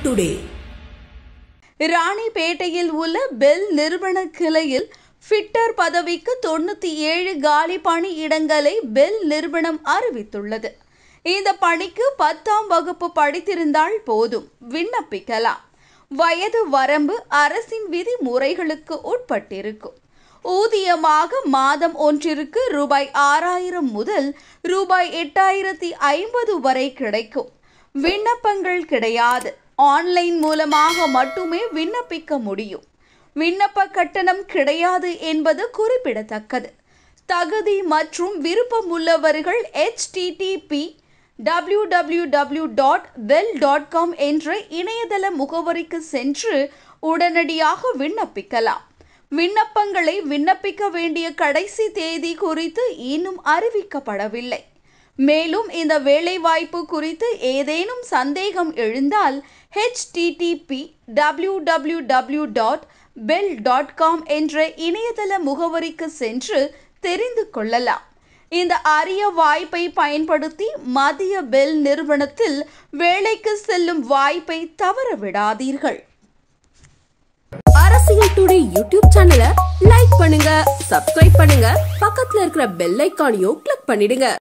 today ராணிப்பேட்டையில் உள்ள bell நிறுவன கிளையில் ஃபிட்டர் பதவிக்கு தொண்ணூத்தி ஏழு காலி பணி இடங்களை பெல் நிறுவனம் அறிவித்துள்ளது இந்த பணிக்கு பத்தாம் வகுப்பு படித்திருந்தால் போதும் விண்ணப்பிக்கலாம் வயது வரம்பு அரசின் விதிமுறைகளுக்கு உட்பட்டிருக்கும் ஊதியமாக மாதம் ஒன்றிற்கு ரூபாய் ஆறாயிரம் முதல் ரூபாய் எட்டாயிரத்தி ஐம்பது வரை கிடைக்கும் விண்ணப்பங்கள் கிடையாது ஆன்லைன் மூலமாக மட்டுமே விண்ணப்பிக்க முடியும் விண்ணப்ப கட்டணம் கிடையாது என்பது குறிப்பிடத்தக்கது தகுதி மற்றும் விருப்பம் உள்ளவர்கள் http W W W dot well dot com என்ற இணையதள முகவரிக்கு சென்று உடனடியாக விண்ணப்பிக்கலாம் விண்ணப்பங்களை விண்ணப்பிக்க வேண்டிய கடைசி தேதி குறித்து இன்னும் அறிவிக்கப்படவில்லை மேலும் இந்த வேலைவாய்ப்பு குறித்து ஏதேனும் சந்தேகம் எழுந்தால் http W W W dot bell dot com என்ற இணையதள முகவரிக்கு சென்று தெரிந்து கொள்ளலாம் இந்த அரிய வாய்ப்பை பயன்படுத்தி மத்திய பெல் நிறுவனத்தில் வேலைக்கு செல்லும் வாய்ப்பை தவற விடாதீர்கள் அரசியல் டுடே யூடியூப் சேனலை லைக் பண்ணுங்க சப்ஸ்கிரைப் பண்ணுங்க பக்கத்துல இருக்கிற பெல் ஐக்கானையும் கிளிக் பண்ணிடுங்க